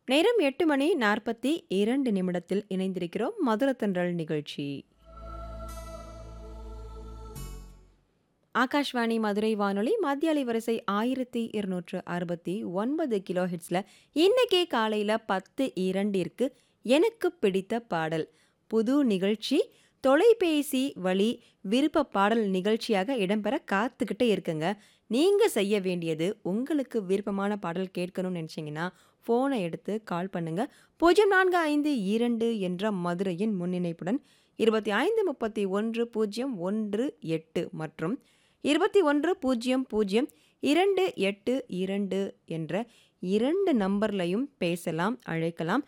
நேரம் எட்டு மணி நாற்பத்தி இரண்டு நிமிடத்தில் இணைந்திருக்கிறோம் மதுரத்தன்றல் நிகழ்ச்சி ஆகாஷ்வாணி மதுரை வானொலி மத்திய அலைவரிசை ஆயிரத்தி இருநூற்று அறுபத்தி ஒன்பது கிலோ ஹெட்ஸில் இன்னைக்கே காலையில் பத்து இரண்டிற்கு எனக்கு பிடித்த பாடல் புது நிகழ்ச்சி தொலைபேசி வழி விருப்ப பாடல் நிகழ்ச்சியாக இடம்பெற காத்துக்கிட்டே இருக்குங்க நீங்கள் செய்ய வேண்டியது உங்களுக்கு விருப்பமான பாடல் கேட்கணும்னு நினச்சிங்கன்னா ஃபோனை எடுத்து கால் பண்ணுங்க பூஜ்ஜியம் நான்கு ஐந்து இரண்டு என்ற மதுரையின் முன்னிணைப்புடன் இருபத்தி ஐந்து முப்பத்தி ஒன்று பூஜ்ஜியம் ஒன்று எட்டு மற்றும் இருபத்தி ஒன்று பூஜ்ஜியம் பூஜ்ஜியம் இரண்டு எட்டு இரண்டு என்ற இரண்டு நம்பர்லையும் பேசலாம் அழைக்கலாம்